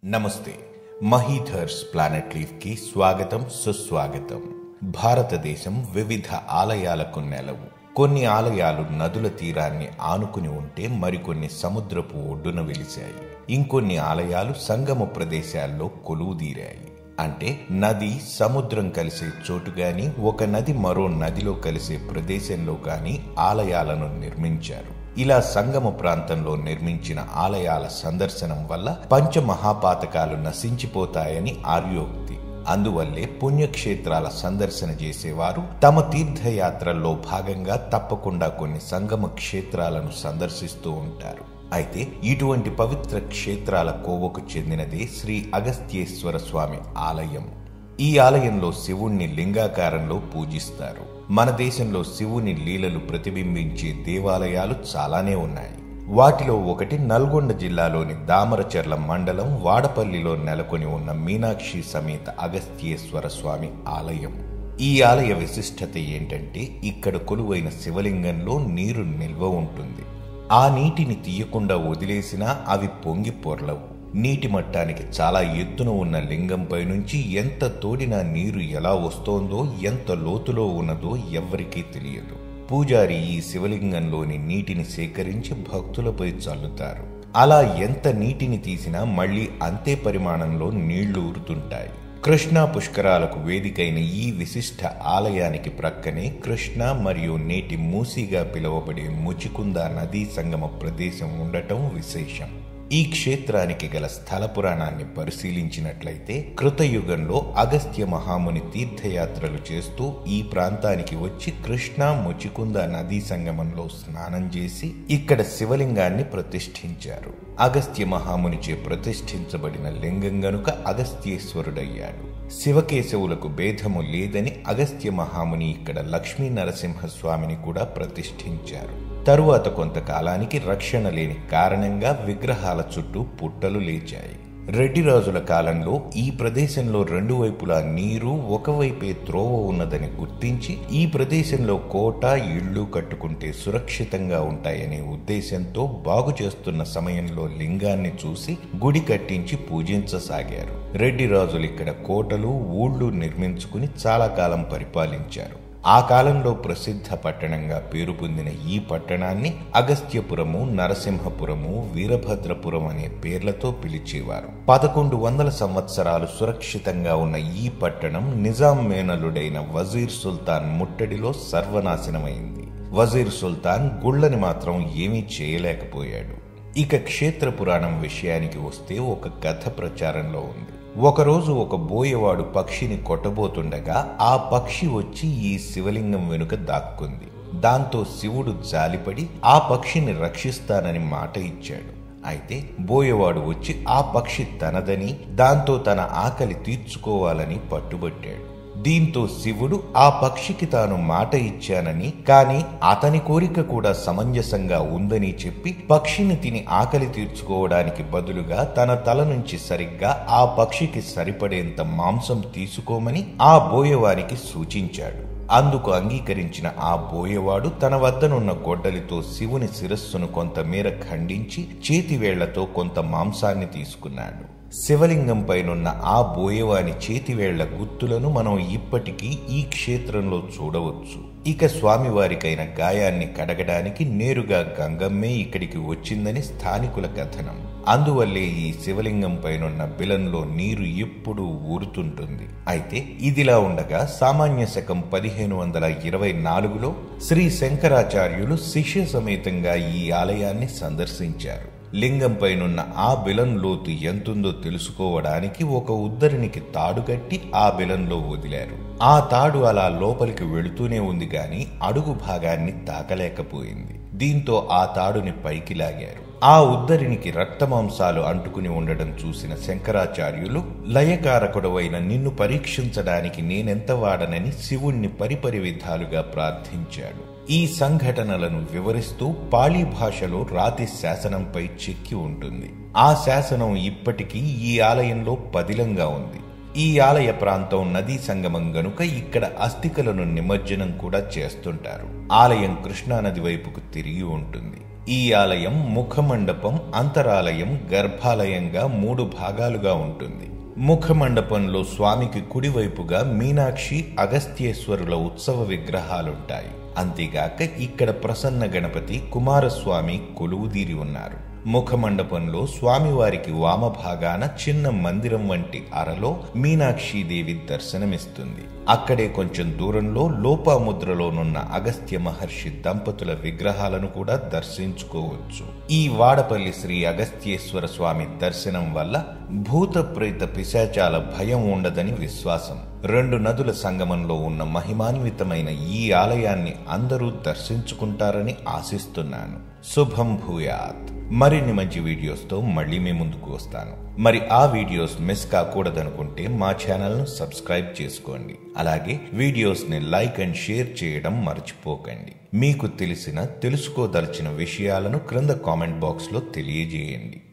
నమస్తే మహీధర్స్ planet leaf కి స్వాగతం సుస్వాగతం భారతదేశం వివిధ ఆలయాలకు నెలవు కొన్ని ఆలయాలు నదుల తీరాన్ని ఆనుకుని ఉంటే మరికొన్ని సముద్రపు ఒడ్డున వెలిశాయి ఇంకొన్ని ఆలయాలు సంగమ ప్రదేశాల్లో కొలువుదీరాయి అంటే నది సముద్రం కలిసే చోటు గాని ఒక నది మరో నదిలో కలిసే ప్రదేశంలో గాని ఆలయాలను నిర్మించారు ఇలా సంగమ ప్రాంతంలో నిర్మించిన ఆలయాల సందర్శనం వల్ల పంచమహాపాతకాలు నశించిపోతాయని ఆర్యోక్తి అందువల్లే పుణ్యక్షేత్రాల సందర్శన చేసేవారు తమ తీర్థయాత్రల్లో భాగంగా తప్పకుండా కొన్ని సంగమ క్షేత్రాలను సందర్శిస్తూ ఉంటారు అయితే ఇటువంటి పవిత్ర క్షేత్రాల కోవకు చెందినదే శ్రీ అగస్త్యేశ్వర స్వామి ఆలయం ఈ ఆలయంలో శివుణ్ణి లింగాకారంలో పూజిస్తారు మన దేశంలో శివుని లీలలు ప్రతిబింబించే దేవాలయాలు చాలానే ఉన్నాయి వాటిలో ఒకటి నల్గొండ జిల్లాలోని దామరచర్ల మండలం వాడపల్లిలో నెలకొని ఉన్న మీనాక్షి సమేత అగస్త్యేశ్వర స్వామి ఆలయం ఈ ఆలయ విశిష్టత ఏంటంటే ఇక్కడ కొలువైన శివలింగంలో నీరు నిల్వ ఉంటుంది ఆ నీటిని తీయకుండా వదిలేసినా అవి పొంగి పొర్లవు నీటి మట్టానికి చాలా ఎత్తున ఉన్న లింగంపై నుంచి ఎంత తోడినా నీరు ఎలా వస్తోందో ఎంత లోతులో ఉన్నదో ఎవ్వరికీ తెలియదు పూజారి ఈ శివలింగంలోని నీటిని సేకరించి భక్తులపై చల్లుతారు అలా ఎంత నీటిని తీసినా మళ్ళీ అంతే పరిమాణంలో నీళ్లు ఊరుతుంటాయి కృష్ణా పుష్కరాలకు వేదికైన ఈ విశిష్ట ఆలయానికి ప్రక్కనే కృష్ణ మరియు నేటి మూసిగా పిలువబడే ముచికుంద నదీ సంగమ ప్రదేశం ఉండటం విశేషం ఈ క్షేత్రానికి గల స్థల పురాణాన్ని పరిశీలించినట్లయితే కృతయుగంలో అగస్త్య మహాముని తీర్థయాత్రలు చేస్తూ ఈ ప్రాంతానికి వచ్చి కృష్ణా ముచికుంద నదీ సంగమంలో స్నానం చేసి ఇక్కడ శివలింగాన్ని ప్రతిష్ఠించారు అగస్త్య మహామునిచే ప్రతిష్ఠించబడిన లింగం గనుక అగస్త్యేశ్వరుడయ్యాడు శివకేశవులకు భేదము లేదని అగస్త్య మహాముని ఇక్కడ లక్ష్మీ నరసింహస్వామిని కూడా ప్రతిష్ఠించారు తరువాత కొంతకాలానికి రక్షణ లేని కారణంగా విగ్రహాల చుట్టూ పుట్టలు లేచాయి రెడ్డి రాజుల కాలంలో ఈ ప్రదేశంలో రెండు వైపులా నీరు ఒకవైపే త్రోవ ఉన్నదని గుర్తించి ఈ ప్రదేశంలో కోట ఇళ్లు కట్టుకుంటే సురక్షితంగా ఉంటాయనే ఉద్దేశంతో బాగు చేస్తున్న సమయంలో లింగాన్ని చూసి గుడి కట్టించి పూజించసాగారు రెడ్డి రాజులు ఇక్కడ కోటలు ఊళ్ళు నిర్మించుకుని చాలా కాలం పరిపాలించారు ఆ కాలంలో ప్రసిద్ధ పట్టణంగా పేరు పొందిన ఈ పట్టణాన్ని అగస్త్యపురము నరసింహపురము వీరభద్రపురం అనే పేర్లతో పిలిచేవారు పదకొండు వందల సంవత్సరాలు సురక్షితంగా ఉన్న ఈ పట్టణం నిజాం మేనలుడైన వజీర్ సుల్తాన్ ముట్టడిలో సర్వనాశనమైంది వజీర్ సుల్తాన్ గుళ్ళని మాత్రం ఏమీ చేయలేకపోయాడు ఇక క్షేత్ర పురాణం విషయానికి వస్తే ఒక కథ ప్రచారంలో ఉంది ఒకరోజు ఒక బోయవాడు పక్షిని కొట్టబోతుండగా ఆ పక్షి వచ్చి ఈ శివలింగం వెనుక దాక్కుంది దాంతో శివుడు జాలిపడి ఆ పక్షిని రక్షిస్తానని మాట ఇచ్చాడు అయితే బోయవాడు వచ్చి ఆ పక్షి తనదని దాంతో తన ఆకలి తీర్చుకోవాలని పట్టుబట్టాడు దీంతో శివుడు ఆ పక్షికి తాను మాట ఇచ్చానని కాని అతని కోరిక కూడా సమంజసంగా ఉందని చెప్పి పక్షిని తిని ఆకలి తీర్చుకోవడానికి బదులుగా తన తల నుంచి సరిగ్గా ఆ పక్షికి సరిపడేంత మాంసం తీసుకోమని ఆ బోయవానికి సూచించాడు అందుకు అంగీకరించిన ఆ బోయవాడు తన వద్దనున్న గొడ్డలితో శివుని శిరస్సును కొంతమేర ఖండించి చేతివేళ్లతో కొంత మాంసాన్ని తీసుకున్నాడు శివలింగం పైనున్న ఆ బోయవాని చేతివేళ్ల గుర్తులను మనం ఇప్పటికీ ఈ క్షేత్రంలో చూడవచ్చు ఇక స్వామివారికైన గాయాన్ని కడగడానికి నేరుగా గంగమ్మే ఇక్కడికి వచ్చిందని స్థానికుల కథనం అందువల్లే ఈ శివలింగం పైనున్న బిలంలో నీరు ఎప్పుడూ ఊరుతుంటుంది అయితే ఇదిలా ఉండగా సామాన్య శకం పదిహేను వందల ఇరవై నాలుగులో శ్రీ శంకరాచార్యులు శిష్య సమేతంగా ఈ ఆలయాన్ని సందర్శించారు లింగం పైనున్న ఆ బిలం లోతు ఎంతుందో తెలుసుకోవడానికి ఒక ఉద్దరినికి తాడు కట్టి ఆ బిలంలో వదిలారు ఆ తాడు అలా లోపలికి వెళుతూనే ఉంది గాని అడుగు భాగాన్ని తాకలేకపోయింది దీంతో ఆ తాడుని పైకి లాగారు ఆ ఉద్దరినికి రక్తమాంసాలు అంటుకుని ఉండడం చూసిన శంకరాచార్యులు లయకారకుడవైన నిన్ను పరీక్షించడానికి నేనెంత వాడనని శివుణ్ణి పరిపరి విధాలుగా ప్రార్థించాడు ఈ సంఘటనలను వివరిస్తూ పాళీ భాషలో రాతి శాసనంపై చెక్కి ఉంటుంది ఆ శాసనం ఇప్పటికీ ఈ ఆలయంలో పదిలంగా ఉంది ఈ ఆలయ ప్రాంతం నదీ సంగమం గనుక ఇక్కడ అస్థికలను నిమజ్జనం కూడా చేస్తుంటారు ఆలయం కృష్ణానది వైపుకు తిరిగి ఉంటుంది ఈ ఆలయం ముఖమండపం అంతరాలయం గర్భాలయంగా మూడు భాగాలుగా ఉంటుంది ముఖమండపంలో స్వామికి కుడివైపుగా మీనాక్షి అగస్త్యేశ్వరుల ఉత్సవ విగ్రహాలుంటాయి అంతేగాక ఇక్కడ ప్రసన్న గణపతి కుమారస్వామి కొలువుదీరి ఉన్నారు ముఖమండపంలో స్వామివారికి వామభాగాన చిన్న మందిరం వంటి అరలో మీనాక్షీదేవి దర్శనమిస్తుంది అక్కడే కొంచెం దూరంలో లోపాముద్రలోనున్న అగస్త్య మహర్షి దంపతుల విగ్రహాలను కూడా దర్శించుకోవచ్చు ఈ వాడపల్లి శ్రీ అగస్త్యేశ్వర స్వామి దర్శనం వల్ల భూత ప్రేత పిశాచాల భయం ఉండదని విశ్వాసం రెండు నదుల సంగమంలో ఉన్న మహిమాన్వితమైన ఈ ఆలయాన్ని అందరూ దర్శించుకుంటారని ఆశిస్తున్నాను శుభం భూయాత్ మరిన్ని మంచి వీడియోస్తో మళ్ళీ మీ ముందుకు వస్తాను మరి ఆ వీడియోస్ మిస్ కాకూడదనుకుంటే మా ఛానల్ను సబ్స్క్రైబ్ చేసుకోండి అలాగే వీడియోస్ని లైక్ అండ్ షేర్ చేయడం మర్చిపోకండి మీకు తెలిసిన తెలుసుకోదలిచిన విషయాలను క్రింద కామెంట్ బాక్స్లో తెలియజేయండి